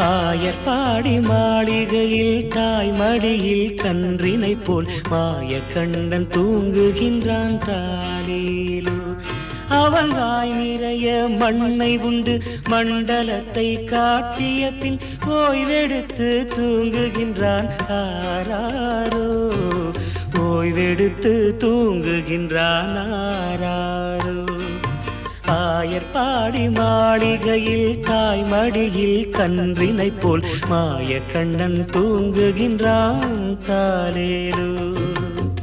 ஆயர்பாடி மாளிகையில் தாய் மடியில் கன்றினை போல் மாய கண்ணன் தூங்குகின்றான் தாலேலோ அவன் வாய் நிறைய மண்ணை உண்டு மண்டலத்தை காட்டிய பின் ஓய்வெடுத்து தூங்குகின்றான் ஆராரோ ஓய்வெடுத்து தூங்குகின்றான் ஆராரோ ஆயர்பாடி மாளிகையில் தாய் மடியில் கன்றினை போல் மாய கண்ணன் தூங்குகின்றான் தாலேலோ